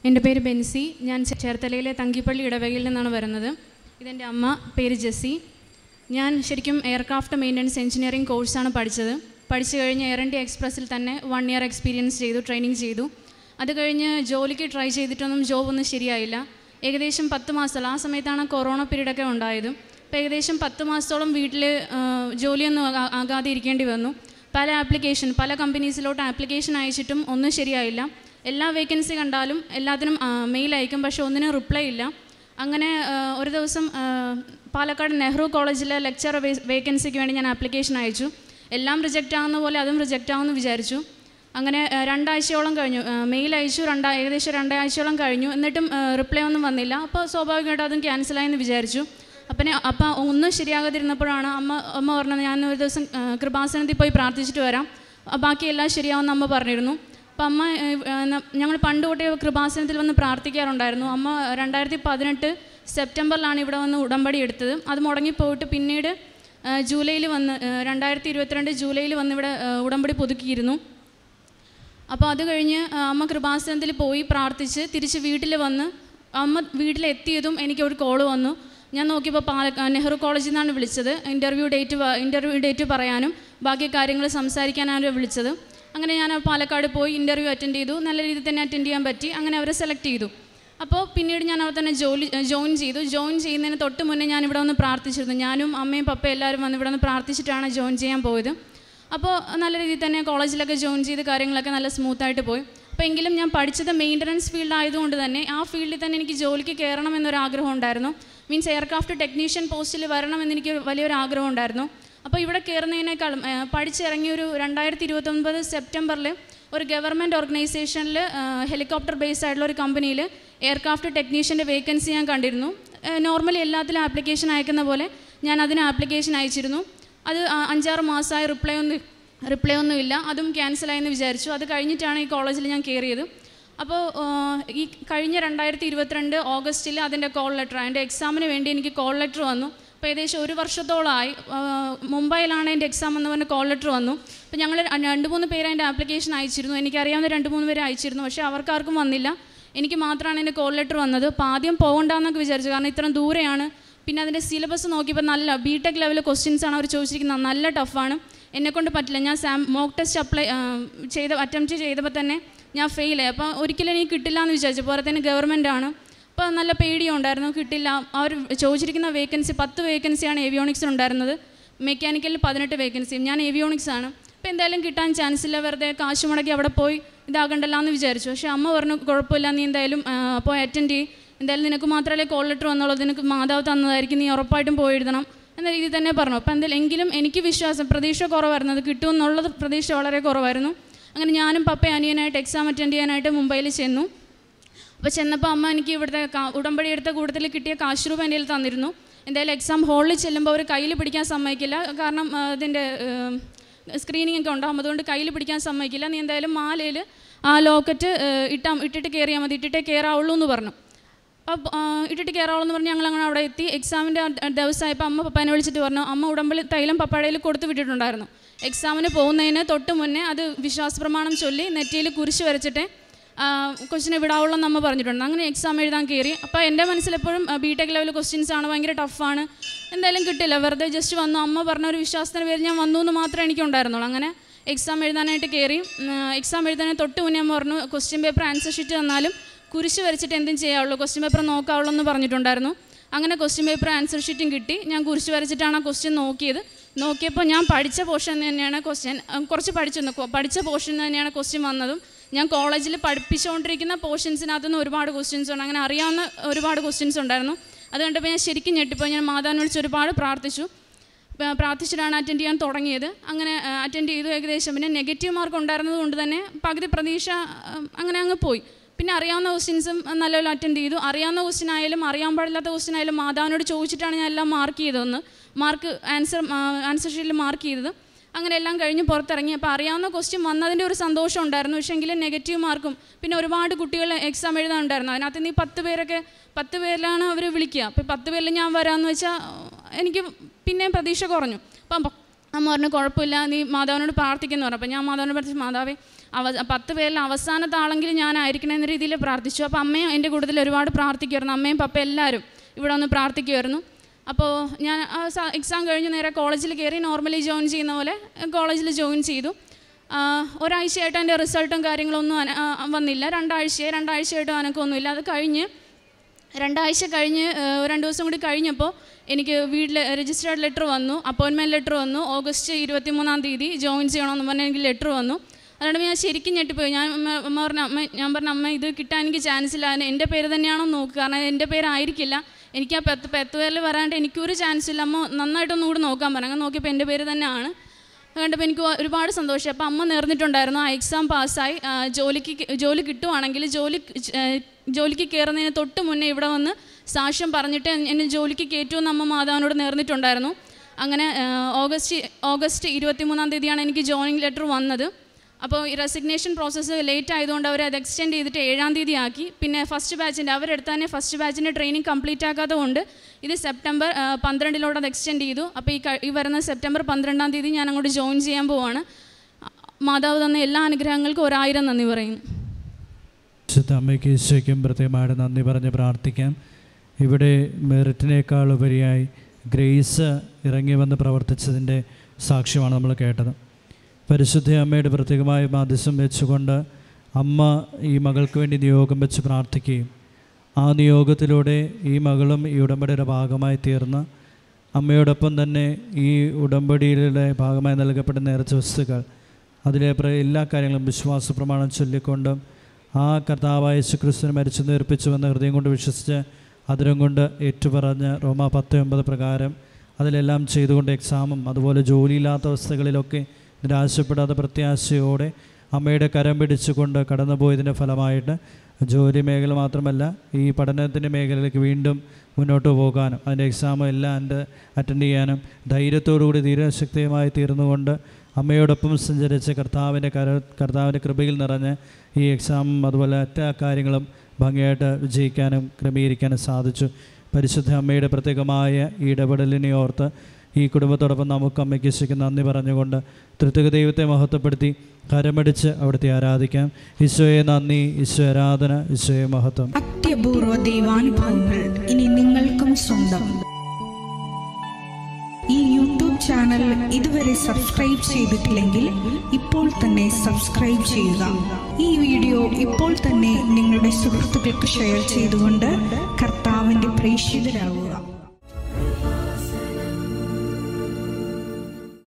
എൻ്റെ പേര് ബെൻസി ഞാൻ ചേ- ചേർത്തലയിലെ തങ്കിപ്പള്ളി ഇടവകയിൽ നിന്നാണ് വരുന്നത് ഇതെൻ്റെ അമ്മ പേര് ജെസ്സി ഞാൻ ശരിക്കും എയർക്രാഫ്റ്റ് മെയിൻ്റനൻസ് എഞ്ചിനീയറിംഗ് കോഴ്സാണ് പഠിച്ചത് പഠിച്ചു കഴിഞ്ഞ് എയർ ഇന്ത്യ എക്സ്പ്രസ്സിൽ തന്നെ വൺ ഇയർ എക്സ്പീരിയൻസ് ചെയ്തു ട്രെയിനിങ് ചെയ്തു അത് കഴിഞ്ഞ് ജോലിക്ക് ട്രൈ ചെയ്തിട്ടൊന്നും ജോബ് ഒന്നും ശരിയായില്ല ഏകദേശം പത്ത് മാസം ആ സമയത്താണ് കൊറോണ പീരീഡൊക്കെ ഉണ്ടായത് അപ്പോൾ ഏകദേശം പത്ത് മാസത്തോളം വീട്ടിൽ ജോലിയൊന്നും ആകാ- ആകാതെ ഇരിക്കേണ്ടി വന്നു പല ആപ്ലിക്കേഷൻ പല കമ്പനീസിലോട്ട് ആപ്ലിക്കേഷൻ അയച്ചിട്ടും ഒന്നും ശരിയായില്ല എല്ലാ വേക്കൻസി കണ്ടാലും എല്ലാത്തിനും മെയിൽ അയക്കും പക്ഷേ ഒന്നിനും റിപ്ലൈ ഇല്ല അങ്ങനെ ആ, ഒരു ദിവസം ആ, പാലക്കാട് നെഹ്റു കോളേജിലെ ലെക്ചർ വേക്കൻസിക്ക് വേണ്ടി ഞാൻ ആപ്ലിക്കേഷൻ അയച്ചു എല്ലാം റിജക്റ്റ് ആവുന്ന പോലെ അതും റിജക്റ്റ് ആവുമെന്ന് വിചാരിച്ചു അങ്ങനെ ആ, രണ്ടാഴ്ചയോളം കഴിഞ്ഞു ആ, മെയിൽ അയച്ചു രണ്ടാ ഏകദേശം രണ്ടാഴ്ചയോളം കഴിഞ്ഞു എന്നിട്ടും റിപ്ലൈ ഒന്നും വന്നില്ല അപ്പോൾ സ്വാഭാവികമായിട്ടും അതും ക്യാൻസലായെന്ന് വിചാരിച്ചു അപ്പം അപ്പം ഒന്നും ശരിയാകാതിരുന്നപ്പോഴാണ് അമ്മ അമ്മ പറഞ്ഞത് ഞാൻ ഒരു ദിവസം ആ, കൃപാസനത്തിൽ പോയി പ്രാർത്ഥിച്ചിട്ട് വരാം ആ, ബാക്കി എല്ലാം ശരിയാവുമെന്ന് അമ്മ പറഞ്ഞിരുന്നു അപ്പം അമ്മ ഞങ്ങൾ പണ്ട് തൊട്ടേ കൃപാസനത്തിൽ വന്ന് പ്രാർത്ഥിക്കാറുണ്ടായിരുന്നു അമ്മ രണ്ടായിരത്തി പതിനെട്ട് സെപ്റ്റംബറിലാണ് ഇവിടെ വന്ന് ഉടമ്പടി എടുത്തത് അത് മുടങ്ങിപ്പോയിട്ട് പിന്നീട് ജൂലൈയിൽ വന്ന് രണ്ടായിരത്തി ഇരുപത്തിരണ്ട് ജൂലൈയിൽ വന്ന് ഇവിടെ ആ, ഉടമ്പടി പുതുക്കിയിരുന്നു അപ്പോൾ അത് കഴിഞ്ഞ് ആ, അമ്മ കൃപാസനത്തിൽ പോയി പ്രാർത്ഥിച്ച് തിരിച്ച് വീട്ടിൽ വന്ന് അമ്മ വീട്ടിലെത്തിയതും എനിക്ക് ഒരു കോള് വന്നു ഞാൻ നോക്കിയപ്പോൾ പാല നെഹ്റു കോളേജിൽ നിന്നാണ് വിളിച്ചത് ഇൻ്റർവ്യൂ ഡേറ്റ് ഇൻ്റർവ്യൂ ഡേറ്റ് പറയാനും ബാക്കി കാര്യങ്ങൾ സംസാരിക്കാനാണ് വിളിച്ചത് അങ്ങനെ ഞാൻ പാലക്കാട് പോയി ഇൻ്റർവ്യൂ അറ്റൻഡ് ചെയ്തു നല്ല രീതിയിൽ തന്നെ അറ്റൻഡ് ചെയ്യാൻ പറ്റി അങ്ങനെ അവരെ സെലക്ട് ചെയ്തു അപ്പോൾ പിന്നീട് ഞാൻ അവിടെ തന്നെ ജോലി ജോയിൻ ചെയ്തു ജോയിൻ ചെയ്യുന്നതിന് തൊട്ട് മുന്നേ ഞാൻ ഇവിടെ വന്ന് പ്രാർത്ഥിച്ചിരുന്നു ഞാനും അമ്മയും പപ്പയും എല്ലാവരും വന്ന് ഇവിടെ വന്ന് പ്രാർത്ഥിച്ചിട്ടാണ് ജോയിൻ ചെയ്യാൻ പോയത് അപ്പോൾ നല്ല രീതിയിൽ തന്നെ കോളേജിലൊക്കെ ജോയിൻ ചെയ്ത് കാര്യങ്ങളൊക്കെ നല്ല സ്മൂത്തായിട്ട് പോയി അപ്പോൾ എങ്കിലും ഞാൻ പഠിച്ചത് മെയിൻ്റനൻസ് ഫീൽഡ് ആയതുകൊണ്ട് തന്നെ ആ ഫീൽഡിൽ തന്നെ എനിക്ക് ജോലിക്ക് കയറണം എന്നൊരു ആഗ്രഹം ഉണ്ടായിരുന്നു മീൻസ് എയർക്രാഫ്റ്റ് ടെക്നീഷ്യൻ പോസ്റ്റിൽ വരണം എനിക്ക് വലിയൊരു ആഗ്രഹം ഉണ്ടായിരുന്നു അപ്പോൾ ഇവിടെ കയറുന്നതിനേക്കാളും ആ, പഠിച്ചിറങ്ങിയ ഒരു രണ്ടായിരത്തി ഇരുപത്തൊൻപത് സെപ്റ്റംബറിൽ ഒരു ഗവൺമെൻറ് ഓർഗനൈസേഷനിൽ ഹെലികോപ്റ്റർ ബേസ്ഡ് ആയിട്ടുള്ള ഒരു കമ്പനിയിൽ എയർക്രാഫ്റ്റ് ടെക്നീഷ്യൻ്റെ വേക്കൻസി ഞാൻ കണ്ടിരുന്നു നോർമലി എല്ലാത്തിലും ആപ്ലിക്കേഷൻ അയക്കുന്ന പോലെ ഞാൻ അതിന് ആപ്ലിക്കേഷൻ അയച്ചിരുന്നു അത് ആ- അഞ്ചാറ് മാസമായി റിപ്ലൈ ഒന്നും റിപ്ലൈ ഒന്നും ഇല്ല അതും ക്യാൻസലായെന്ന് വിചാരിച്ചു അത് കഴിഞ്ഞിട്ടാണ് ഈ കോളേജിൽ ഞാൻ കയറിയത് അപ്പോൾ ഈ കഴിഞ്ഞ രണ്ടായിരത്തി ഇരുപത്തിരണ്ട് ഓഗസ്റ്റിൽ അതിൻ്റെ കോൾ ലെറ്റർ അതിൻ്റെ എക്സാമിന് വേണ്ടി എനിക്ക് കോൾ ലെറ്റർ വന്നു അപ്പോൾ ഏകദേശം ഒരു വർഷത്തോളമായി ആ, മുംബൈയിലാണ് എൻ്റെ എക്സാം എന്ന് പറഞ്ഞ കോൾ ലെറ്റർ വന്നു അപ്പോൾ ഞങ്ങൾ രണ്ട് മൂന്ന് പേര് അതിൻ്റെ ആപ്ലിക്കേഷൻ അയച്ചിരുന്നു എനിക്കറിയാവുന്ന രണ്ട് മൂന്ന് പേര് അയച്ചിരുന്നു പക്ഷേ അവർക്കാർക്കും വന്നില്ല എനിക്ക് മാത്രമാണ് എൻ്റെ കോൾ ലെറ്റർ വന്നത് അപ്പോൾ ആദ്യം പോകണ്ടെന്നൊക്കെ വിചാരിച്ചു കാരണം ഇത്രയും ദൂരെയാണ് പിന്നെ അതിൻ്റെ സിലബസ് നോക്കിയപ്പോൾ നല്ല ബി ടെക് ലെവൽ ക്വസ്റ്റ്യൻസ് ആണ് അവർ ചോദിച്ചിരിക്കുന്നത് നല്ല ടഫാണ് എന്നെക്കൊണ്ട് പറ്റില്ല ഞാൻ സാം മോക്ക് ടെസ്റ്റ് അപ്ലൈ ചെയ്ത അറ്റംപ്റ്റ് ചെയ്തപ്പോൾ തന്നെ ഞാൻ ഫെയിലായി അപ്പോൾ ഒരിക്കലും എനിക്ക് കിട്ടില്ല എന്ന് വിചാരിച്ചു പോലെ തന്നെ ഗവൺമെൻറ് ആണ് അപ്പോൾ നല്ല പേടിയും ഉണ്ടായിരുന്നു കിട്ടില്ല അവർ ചോദിച്ചിരിക്കുന്ന വേക്കൻസി പത്ത് വേക്കൻസിയാണ് ഏവിയോണിക്സിന് ഉണ്ടായിരുന്നത് മെക്കാനിക്കലിൽ പതിനെട്ട് വേക്കൻസിയും ഞാൻ ഏവിയോണിക്സ് ആണ് അപ്പോൾ എന്തായാലും കിട്ടാൻ ചാൻസ് ഇല്ല വെറുതെ കാശ് മുടക്കി അവിടെ പോയി ഇതാകണ്ടല്ലോ എന്ന് വിചാരിച്ചു പക്ഷേ അമ്മ പറഞ്ഞു കുഴപ്പമില്ല നീ എന്തായാലും ആ, പോയി അറ്റൻഡ് ചെയ്യും എന്തായാലും നിനക്ക് മാത്രമല്ലേ കോൾ ലെറ്റർ വന്നുള്ളൂ നിനക്ക് മാതാവ് തന്നതായിരിക്കും നീ ഉറപ്പായിട്ടും പോയി എഴുതണം എന്ന രീതിയിൽ തന്നെ പറഞ്ഞു അപ്പോൾ എന്തായാലും എങ്കിലും എനിക്ക് വിശ്വാസം പ്രതീക്ഷ കുറവായിരുന്നു അത് കിട്ടുമെന്നുള്ളത് പ്രതീക്ഷ വളരെ കുറവായിരുന്നു അങ്ങനെ ഞാനും പപ്പയും അനിയനായിട്ട് എക്സാം അറ്റൻഡ് ചെയ്യാനായിട്ട് മുംബൈയിൽ ചെന്നു അപ്പോൾ ചെന്നപ്പോൾ അമ്മ എനിക്ക് ഇവിടുത്തെ കാ- ഉടമ്പടി എടുത്ത കൂട്ടത്തിൽ കിട്ടിയ കാശ് രൂപ എൻ്റെ കയ്യിൽ തന്നിരുന്നു എന്തായാലും എക്സാം ഹാളിൽ ചെല്ലുമ്പോൾ അവർ കയ്യിൽ പിടിക്കാൻ സമ്മതിക്കില്ല കാരണം ആ, ഇതിൻ്റെ സ്ക്രീനിങ് ഒക്കെ ഉണ്ടാകും അതുകൊണ്ട് കയ്യിൽ പിടിക്കാൻ സമ്മതിക്കില്ല നീ എന്തായാലും മാലയിൽ ആ ലോക്കറ്റ് ഇട്ടാ ഇട്ടിട്ട് കയറിയാൽ മതി ഇട്ടിട്ടേ കയറാവുള്ളൂ എന്ന് പറഞ്ഞു അപ്പോൾ ഇട്ടിട്ട് കയറാവുള്ളൂ എന്ന് പറഞ്ഞ് ഞങ്ങൾ അങ്ങനെ അവിടെ എത്തി എക്സാമിൻ്റെ ദിവസമായപ്പോൾ അമ്മ പപ്പാനെ വിളിച്ചിട്ട് പറഞ്ഞു അമ്മ ഉടമ്പളി തൈലം പപ്പാടയിൽ കൊടുത്തു വിട്ടിട്ടുണ്ടായിരുന്നു എക്സാമിന് പോകുന്നതിന് തൊട്ട് മുന്നേ അത് വിശ്വാസ പ്രമാണം ചൊല്ലി നെറ്റിയിൽ കുരിശ് വരച്ചിട്ട് ക്വസ്റ്റിനെ വിടാവുള്ളൂ എന്ന് അമ്മ പറഞ്ഞിട്ടുണ്ട് അങ്ങനെ എക്സാം എഴുതാൻ കയറി അപ്പോൾ എൻ്റെ മനസ്സിലെപ്പോഴും ബി ടെക് ലെവൽ ക്വസ്റ്റ്യൻസ് ആണ് ഭയങ്കര ടഫാണ് എന്തായാലും കിട്ടില്ല വെറുതെ ജസ്റ്റ് വന്നു അമ്മ പറഞ്ഞ ഒരു വിശ്വാസത്തിന് പേര് ഞാൻ വന്നു എന്ന് മാത്രമേ എനിക്കുണ്ടായിരുന്നുള്ളൂ അങ്ങനെ എക്സാം എഴുതാനായിട്ട് കയറി എക്സാം എഴുതാൻ തൊട്ട് മുന്നേ അമ്മ പറഞ്ഞു ക്വസ്റ്റ്യൻ പേപ്പർ ആൻസർ ഷീറ്റ് തന്നാലും കുരിശ് വരച്ചിട്ട് എന്തും ചെയ്യാവുള്ളൂ ക്വസ്റ്റ്യൻ പേപ്പർ നോക്കാവുള്ളൂ എന്ന് പറഞ്ഞിട്ടുണ്ടായിരുന്നു അങ്ങനെ ക്വസ്റ്റ്യൻ പേപ്പർ ആൻസർ ഷീറ്റും കിട്ടി ഞാൻ കുരിശ് വരച്ചിട്ടാണ് ആ ക്വസ്റ്റ്യൻ നോക്കിയത് നോക്കിയപ്പോൾ ഞാൻ പഠിച്ച പോർഷൻ തന്നെയാണ് ക്വസ്റ്റ്യൻ കുറച്ച് പഠിച്ചു പഠിച്ച പോർഷൻ തന്നെയാണ് ക്വസ്റ്റ്യൻ വന്നതും ഞാൻ കോളേജിൽ പഠിപ്പിച്ചുകൊണ്ടിരിക്കുന്ന പോർഷൻസിനകത്തുനിന്ന് ഒരുപാട് ക്വസ്റ്റ്യൻസ് ഉണ്ട് അങ്ങനെ അറിയാവുന്ന ഒരുപാട് ക്വസ്റ്റ്യൻസ് ഉണ്ടായിരുന്നു അത് കണ്ടപ്പോൾ ഞാൻ ശരിക്കും ഞെട്ടിപ്പോൾ ഞാൻ മാതാവിനെ വിളിച്ച് ഒരുപാട് പ്രാർത്ഥിച്ചു പ- പ്രാർത്ഥിച്ചിട്ടാണ് അറ്റൻഡ് ചെയ്യാൻ തുടങ്ങിയത് അങ്ങനെ അറ്റൻഡ് ചെയ്തു ഏകദേശം പിന്നെ നെഗറ്റീവ് മാർക്ക് ഉണ്ടായിരുന്നത് കൊണ്ട് തന്നെ പകുതി പ്രതീക്ഷ ആ, അങ്ങനെ അങ്ങ് പോയി പിന്നെ അറിയാവുന്ന ക്വസ്റ്റ്യൻസും നല്ലപോലെ അറ്റൻഡ് ചെയ്തു അറിയാവുന്ന ക്വസ്റ്റ്യൻ ആയാലും അറിയാൻ പാടില്ലാത്ത ക്വസ്റ്റ്യൻ ആയാലും മാതാവിനോട് ചോദിച്ചിട്ടാണ് ഞാൻ എല്ലാം മാർക്ക് ചെയ്തതെന്ന് മാർക്ക് ആൻസർ ആൻസർ ഷീറ്റിൽ മാർക്ക് ചെയ്തത് അങ്ങനെ എല്ലാം കഴിഞ്ഞ് പുറത്തിറങ്ങി അപ്പോൾ അറിയാവുന്ന ക്വസ്റ്റ്യൻ വന്നതിൻ്റെ ഒരു സന്തോഷം ഉണ്ടായിരുന്നു പക്ഷേ എങ്കിലും നെഗറ്റീവ് മാർക്കും പിന്നെ ഒരുപാട് കുട്ടികൾ എക്സാം എഴുതാനുണ്ടായിരുന്നു അതിനകത്ത് നീ പത്ത് പേരൊക്കെ പത്ത് പേരിലാണ് അവർ വിളിക്കുക അപ്പോൾ പത്ത് പേരിൽ ഞാൻ വരാമെന്ന് വെച്ചാൽ എനിക്ക് പിന്നെയും പ്രതീക്ഷ കുറഞ്ഞു അപ്പം അമ്മ പറഞ്ഞു കുഴപ്പമില്ല നീ മാതാവിനോട് പ്രാർത്ഥിക്കുന്നു പറഞ്ഞു അപ്പോൾ ഞാൻ മാതാവിനോട് പറഞ്ഞു മാതാവേ അവ പത്ത് പേരിൽ അവസാനത്തെ ആളെങ്കിലും ഞാനായിരിക്കണം എന്ന രീതിയിൽ പ്രാർത്ഥിച്ചു അപ്പോൾ അമ്മയും എൻ്റെ കൂട്ടത്തിൽ ഒരുപാട് പ്രാർത്ഥിക്കുമായിരുന്നു അമ്മയും പപ്പ എല്ലാവരും ഇവിടെ ഒന്ന് പ്രാർത്ഥിക്കുമായിരുന്നു അപ്പോൾ ഞാൻ എക്സാം കഴിഞ്ഞ് നേരെ കോളേജിൽ കയറി നോർമലി ജോയിൻ ചെയ്യുന്ന പോലെ കോളേജിൽ ജോയിൻ ചെയ്തു ആ, ഒരാഴ്ചയായിട്ട് എൻ്റെ റിസൾട്ടും കാര്യങ്ങളൊന്നും അന- ആ, വന്നില്ല രണ്ടാഴ്ചയായി രണ്ടാഴ്ചയായിട്ടും അനക്കൊന്നുമില്ല അത് കഴിഞ്ഞ് രണ്ടാഴ്ച കഴിഞ്ഞ് ഏഹ്, ഒരു രണ്ട് ദിവസം കൂടി കഴിഞ്ഞപ്പോൾ എനിക്ക് വീട്ടിൽ രജിസ്റ്റേർഡ് ലെറ്റർ വന്നു അപ്പോയിൻമെൻറ്റ് ലെറ്റർ വന്നു ഓഗസ്റ്റ് ഇരുപത്തിമൂന്നാം തീയതി ജോയിൻ ചെയ്യണമെന്ന് പറഞ്ഞ് എനിക്ക് ലെറ്റർ വന്നു അതുകൊണ്ട് ഞാൻ ശരിക്കും ഞെട്ടിപ്പോയി ഞാൻ അമ്മ അമ്മ പറഞ്ഞ അമ്മ ഞാൻ പറഞ്ഞ അമ്മ ഇത് കിട്ടാൻ എനിക്ക് ചാൻസ് ഇല്ല അതിന് എൻ്റെ പേര് തന്നെയാണോ നോക്കുക കാരണം എൻ്റെ പേരായിരിക്കില്ല എനിക്ക് ആ പത്ത് പത്ത് പേരിൽ വരാണ്ട് എനിക്കൊരു ചാൻസ് ഇല്ല അമ്മ നന്നായിട്ടൊന്നും കൂടി നോക്കാൻ പറഞ്ഞു അങ്ങനെ നോക്കിയപ്പോൾ എൻ്റെ പേര് തന്നെയാണ് കണ്ടപ്പോൾ എനിക്ക് ഒരുപാട് സന്തോഷം അപ്പോൾ അമ്മ നേർന്നിട്ടുണ്ടായിരുന്നു ആ എക്സാം പാസ്സായി ആ, ജോലിക്ക് കി- ജോലി കിട്ടുവാണെങ്കിൽ ജോലി ഏ, ജോലിക്ക് കയറുന്നതിന് തൊട്ട് മുന്നേ ഇവിടെ വന്ന് സാക്ഷ്യം പറഞ്ഞിട്ട് എന്നെ ജോലിക്ക് കയറ്റുമെന്ന് അമ്മ മാതാവിനോട് നേർന്നിട്ടുണ്ടായിരുന്നു അങ്ങനെ ആ, ഓഗസ്റ്റ് ഓഗസ്റ്റ് ഇരുപത്തിമൂന്നാം തീയതിയാണ് എനിക്ക് ജോയിനിങ് ലെറ്റർ വന്നത് അപ്പോൾ ഈ റെസിഗ്നേഷൻ പ്രോസസ്സ് ലേറ്റ് ആയതുകൊണ്ട് അവർ അത് എക്സ്റ്റെൻഡ് ചെയ്തിട്ട് ഏഴാം തീയതി ആക്കി പിന്നെ ഫസ്റ്റ് ബാച്ചിൻ്റെ അവരെടുത്ത് തന്നെ ഫസ്റ്റ് ബാച്ചിൻ്റെ ട്രെയിനിങ് കംപ്ലീറ്റ് ആക്കാത്തത് കൊണ്ട് ഇത് സെപ്റ്റംബർ ആ, പന്ത്രണ്ടിലോട്ട് അത് എക്സ്റ്റെൻഡ് ചെയ്തു അപ്പോൾ ഈ ക- ഈ വരുന്ന സെപ്റ്റംബർ പന്ത്രണ്ടാം തീയതി ഞാൻ അങ്ങോട്ട് ജോയിൻ ചെയ്യാൻ പോവാണ് മാതാവ് തന്ന എല്ലാ അനുഗ്രഹങ്ങൾക്കും ഒരായിരം നന്ദി പറയുന്നു വിശുദ്ധ അമ്മയ്ക്ക് ഈശോയ്ക്കും പ്രത്യേകമായിട്ട് നന്ദി പറഞ്ഞ് പ്രാർത്ഥിക്കാം ഇവിടെ മെറിറ്റിനേക്കാൾ ഉപരിയായി ഗ്രേസ് ഇറങ്ങി വന്ന് പ്രവർത്തിച്ചതിൻ്റെ സാക്ഷ്യമാണ് നമ്മൾ കേട്ടത് പരിശുദ്ധ അമ്മയുടെ പ്രത്യേകമായ മാധ്യസം വെച്ചുകൊണ്ട് അമ്മ ഈ മകൾക്ക് വേണ്ടി നിയോഗം വെച്ച് പ്രാർത്ഥിക്കുകയും ആ നിയോഗത്തിലൂടെ ഈ മകളും ഈ ഉടമ്പടിയുടെ ഭാഗമായി തീർന്ന് അമ്മയോടൊപ്പം തന്നെ ഈ ഉടമ്പടിയിലെ ഭാഗമായി നൽകപ്പെട്ട നേർച്ച വസ്തുക്കൾ അതിലെ പ്ര- എല്ലാ കാര്യങ്ങളും വിശ്വാസ പ്രമാണം ചൊല്ലിക്കൊണ്ടും ആ കർത്താവായ യേശുക്രിസ്തുവിനെ മരിച്ചു നേർപ്പിച്ചുവെന്ന് ഹൃദയം കൊണ്ട് വിശ്വസിച്ച് അതിരം കൊണ്ട് ഏറ്റുപറഞ്ഞ് റോമ പത്ത് ഒമ്പത് പ്രകാരം അതിലെല്ലാം ചെയ്തുകൊണ്ട് എക്സാമും അതുപോലെ ജോലിയില്ലാത്ത അവസ്ഥകളിലൊക്കെ നിരാശപ്പെടാതെ പ്രത്യാശയോടെ അമ്മയുടെ കരം പിടിച്ചുകൊണ്ട് കടന്നുപോയതിൻ്റെ ഫലമായിട്ട് ജോലി മേഖല മാത്രമല്ല ഈ പഠനത്തിൻ്റെ മേഖലയിലേക്ക് വീണ്ടും മുന്നോട്ട് പോകാനും അതിൻ്റെ എക്സാമും എല്ലാം എൻ്റെ അറ്റൻഡ് ചെയ്യാനും ധൈര്യത്തോടുകൂടി ധീരശക്തിയുമായി തീർന്നുകൊണ്ട് അമ്മയോടൊപ്പം സഞ്ചരിച്ച കർത്താവിൻ്റെ കര കർത്താവിൻ്റെ കൃപയിൽ നിറഞ്ഞ് ഈ എക്സാമും അതുപോലെ മറ്റു കാര്യങ്ങളും ഭംഗിയായിട്ട് വിജയിക്കാനും ക്രമീകരിക്കാനും സാധിച്ചു പരിശുദ്ധ അമ്മയുടെ പ്രത്യേകമായ ഈ ഇടപെടലിനെ ഓർത്ത് ഈ കുടുംബത്തോടൊപ്പം നമുക്ക് അമ്മയ്ക്ക് ഈശോയ്ക്ക് നന്ദി പറഞ്ഞുകൊണ്ട് തൃത്വക ദൈവത്തെ മഹത്വപ്പെടുത്തി കരമടിച്ച് അവിടുത്തെ ആരാധിക്കാം ഈശോയെ നന്ദി ഈശോ ആരാധന ഈശോയെ മഹത്വം അത്യപൂർവ ദൈവാനുഭവങ്ങൾ ഇനി നിങ്ങൾക്കും സ്വന്തം ഈ യൂട്യൂബ് ചാനൽ ഇതുവരെ സബ്സ്ക്രൈബ് ചെയ്തിട്ടില്ലെങ്കിൽ ഇപ്പോൾ തന്നെ സബ്സ്ക്രൈബ് ചെയ്യുക ഈ വീഡിയോ ഇപ്പോൾ തന്നെ നിങ്ങളുടെ സുഹൃത്തുക്കൾക്ക് ഷെയർ ചെയ്തുകൊണ്ട് കർത്താവിൻ്റെ പ്രേക്ഷിതരാകുക